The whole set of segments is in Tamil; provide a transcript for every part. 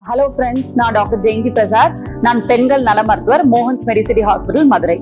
ஹலோ ஃப்ரெண்ட்ஸ் நான் டாக்டர் ஜெயந்தி பிரசாத் நான் பெண்கள் நல மருத்துவர் மோகன்ஸ் மெடிசிட்டி ஹாஸ்பிட்டல் மதுரை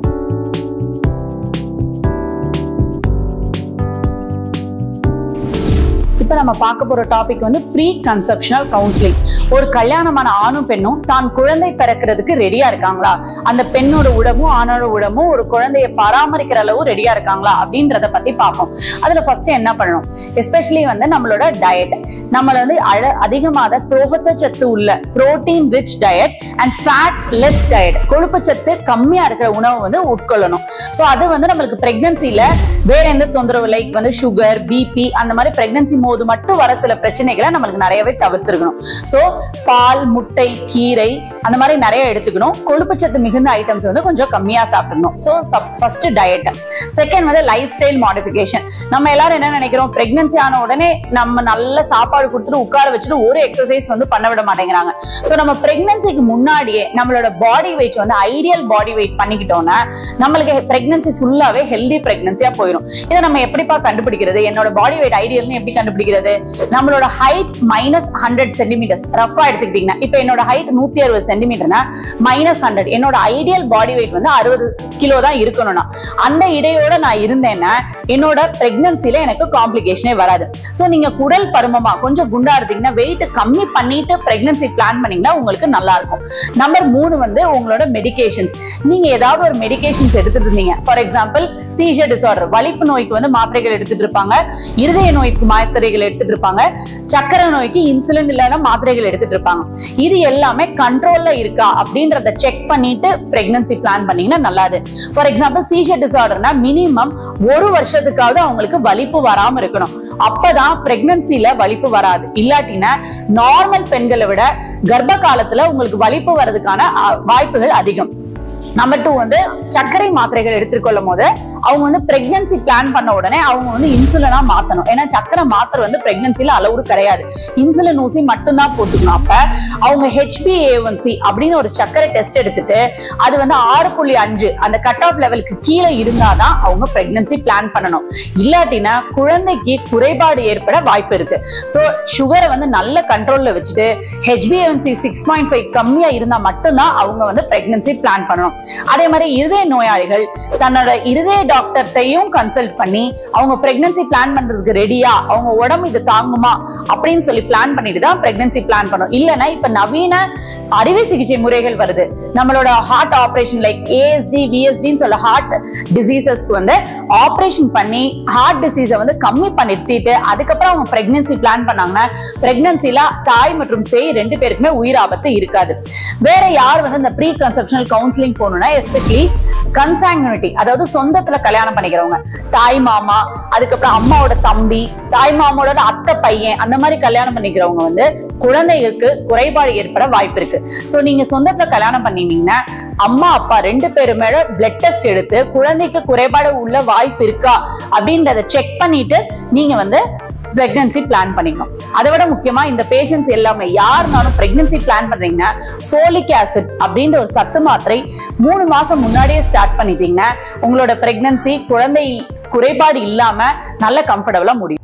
இப்போ நம்ம பார்க்க போற டாபிக் வந்து ப்ரீ கன்செப்ஷனல் கவுன்சிலிங் ஒரு கல்யாணமான ஆணும் பெண்ணும் தான் குழந்தை பிறக்கிறதுக்கு ரெடியா இருக்காங்களா அந்த பெண்ணோட உடம்பும் ஆணோட உடம்பும் ஒரு குழந்தையை பராமரிக்கிற அளவு ரெடியா இருக்காங்களா அப்படின்றத பத்தி பார்ப்போம் அதுல ஃபர்ஸ்ட் என்ன பண்ணணும் எஸ்பெஷலி வந்து நம்மளோட டயட் நம்மள வந்து அழ அதிகமாக புரோகத்தச்சத்து உள்ள protein rich diet and fat less diet கொழுப்புச்சத்து கம்மியா இருக்கிற உணவு வந்து உட்கொள்ளணும் ஸோ அது வந்து நம்மளுக்கு பிரெக்னன்சில வேற எந்த தொந்தரவு லைக் வந்து சுகர் பிபி அந்த மாதிரி பிரெக்னன்சி போது மட்டும் வர சில பிரச்சனைகளை நம்மளுக்கு நிறையவே தவிர்த்துருக்கணும் ஸோ பால் முட்டை கீரை அந்த மாதிரி நிறைய எடுத்துக்கணும் கொழுப்புச்சத்து மிகுந்த ஐட்டம்ஸ் வந்து கொஞ்சம் கம்மியா சாப்பிடணும் ஸோ ஃபர்ஸ்ட் டயட் செகண்ட் வந்து லைஃப் ஸ்டைல் மாடிஃபிகேஷன் நம்ம எல்லாரும் என்ன நினைக்கிறோம் பிரெக்னன்சி ஆன உடனே நம்ம நல்ல சாப்பாடு கொடுத்துட்டு உட்கார வச்சுட்டு ஒரு எக்ஸசைஸ் வந்து பண்ண விட மாட்டேங்கிறாங்க ஸோ நம்ம பிரெக்னன்சிக்கு முன்னாடியே நம்மளோட பாடி வெயிட் வந்து ஐடியல் பாடி வெயிட் பண்ணிக்கிட்டோம்னா நம்மளுக்கு பிரெக்னன்சி ஃபுல்லாவே ஹெல்தி பிரெக்னன்சியா போயிடும் இதை நம்ம எப்படிப்பா கண்டுபிடிக்கிறது என்னோட பாடி வெயிட் ஐடியல்னு எப்படி கண்டுபிடிக்கிறது நம்மளோட ஹைட் மைனஸ் ஹண்ட்ரட் சென்டிமீட்டர்ஸ் ரஃபா எடுத்துக்கிட்டீங்கன்னா இப்போ என்னோட ஹைட் நூத்தி அறுபது சென்டிமீட்டர்னா மைனஸ் ஹண்ட்ரட் என்னோட ஐடியல் பாடி வெயிட் வந்து அறுபது கிலோ தான் இருக்கணும்னா அந்த இடையோட நான் இருந்தேன்னா என்னோட பிரெக்னன்சில எனக்கு காம்ப்ளிகேஷனே வராது ஸோ நீங்க குடல் பருமமா கொஞ்சம் குண்டா இருந்தீங்கன்னா வெயிட் கம்மி பண்ணிட்டு பிரெக்னன்சி பிளான் பண்ணீங்கன்னா உங்களுக்கு நல்லா இருக்கும் நம்பர் மூணு வந்து உங்களோட மெடிகேஷன்ஸ் நீங்க ஏதாவது ஒரு மெடிகேஷன்ஸ் எடுத்துட்டு இருந்தீங்க ஃபார் எக்ஸாம்பிள் சீஜர் டிசார்டர் வலிப்பு நோய்க்கு வந்து மாத்திரைகள் எடுத்துட்டு இருப்பாங்க இருதய நோய்க்கு மாத்திரைகள் எடுத்துட்டு இருப்பாங்க சக்கரை நோய்க்கு இன்சுலின் இல்லைன்னா மாத்திரைகள் எடுத்துட்டு இருப்பாங்க இது எல்லாமே கண்ட்ரோல்ல இருக்கா அப்படின்றத செக் பண்ணிட்டு பிரெக்னன்சி பிளான் பண்ணீங்கன்னா நல்லாது ஃபார் எக்ஸாம்பிள் சீஜர் டிசார்டர்னா மினிமம் ஒரு வருஷத்துக்காவது அவங்களுக்கு வலிப்பு வராம இருக்கணும் அப்பதான் பிரெக்னன்சில வலிப்பு வராது இல்லாட்டினா நார்மல் பெண்களை விட கர்ப்ப காலத்துல உங்களுக்கு வலிப்பு வர்றதுக்கான அஹ், வாய்ப்புகள் அதிகம் நம்பர் டூ வந்து சர்க்கரை மாத்திரைகள் எடுத்துக்கொள்ளும் போது அவங்க வந்து பிரெக்னன்சி பிளான் பண்ண உடனே அவங்க வந்து இன்சுலினா மாத்தணும் ஏன்னா சர்க்கரை மாத்திரை வந்து பிரெக்னன்சில அளவுடு கிடையாது இன்சுலின் ஊசி மட்டும்தான் போட்டுக்கணும் அப்ப அவங்க ஹெச்பிஏஒன்சி அப்படின்னு ஒரு சர்க்கரை டெஸ்ட் எடுத்துட்டு அது வந்து ஆறு புள்ளி அஞ்சு அந்த கட் ஆஃப் லெவலுக்கு கீழே இருந்தாதான் அவங்க பிரெக்னன்சி பிளான் பண்ணணும் இல்லாட்டினா குழந்தைக்கு குறைபாடு ஏற்பட வாய்ப்பு இருக்கு ஸோ சுகரை வந்து நல்ல கண்ட்ரோல்ல வச்சுட்டு ஹெச்பிஏஒன்சி சிக்ஸ் பாயிண்ட் ஃபைவ் கம்மியா இருந்தா மட்டும்தான் அவங்க வந்து பிரெக்னன்சி பிளான் பண்ணணும் அதே மாதிரி இருதய நோயாளிகள் தன்னோட இருதய டாக்டர்கிட்டையும் கன்சல்ட் பண்ணி அவங்க பிரெக்னன்சி பிளான் பண்றதுக்கு ரெடியா அவங்க உடம்பு இது தாங்குமா அப்படின்னு சொல்லி பிளான் பண்ணிட்டு தான் பிரெக்னன்சி பிளான் பண்ணணும் இல்லைன்னா இப்ப நவீன அறுவை சிகிச்சை முறைகள் வருது நம்மளோட ஹார்ட் ஆபரேஷன் லைக் ஏஎஸ்டி விஎஸ்டின்னு சொல்ல ஹார்ட் டிசீசஸ்க்கு வந்து ஆபரேஷன் பண்ணி ஹார்ட் டிசீஸை வந்து கம்மி பண்ணிட்டு அதுக்கப்புறம் அவங்க பிரெக்னன்சி பிளான் பண்ணாங்கன்னா பிரெக்னன்சில தாய் மற்றும் சேய் ரெண்டு பேருக்குமே உயிர் ஆபத்து இருக்காது வேற யார் வந்து இந்த ப்ரீ கன்செப்ஷனல் கவுன்சிலிங் போகணும்னா எஸ்பெஷலி கன்சாங்குனிட்டி அதாவது சொந்தத்துல கல்யாணம் பண்ணிக்கிறவங்க தாய் மாமா அதுக்கப்புறம் அம்மாவோட தம்பி தாய் மாமாவோட அத்தை பையன் அந்த மாதிரி கல்யாணம் பண்ணிக்கிறவங்க வந்து குழந்தைகளுக்கு குறைபாடு ஏற்பட வாய்ப்பு இருக்கு சோ நீங்க சொந்தத்துல கல்யாணம் பண்ணீங்கன்னா அம்மா அப்பா ரெண்டு பேரும் மேல பிளட் டெஸ்ட் எடுத்து குழந்தைக்கு குறைபாடு உள்ள வாய்ப்பு இருக்கா அப்படின்றத செக் பண்ணிட்டு நீங்க வந்து பிரெக்னன்சி பிளான் பண்ணிக்கணும் அதை விட முக்கியமா இந்த பேஷண்ட்ஸ் எல்லாமே யாருனாலும் பிரெக்னன்சி பிளான் பண்றீங்கன்னா ஃபோலிக் ஆசிட் அப்படின்ற ஒரு சத்து மாத்திரை மூணு மாசம் முன்னாடியே ஸ்டார்ட் பண்ணிட்டீங்கன்னா உங்களோட பிரெக்னன்சி குழந்தை குறைபாடு இல்லாம நல்ல கம்ஃபர்டபுளா முடியும்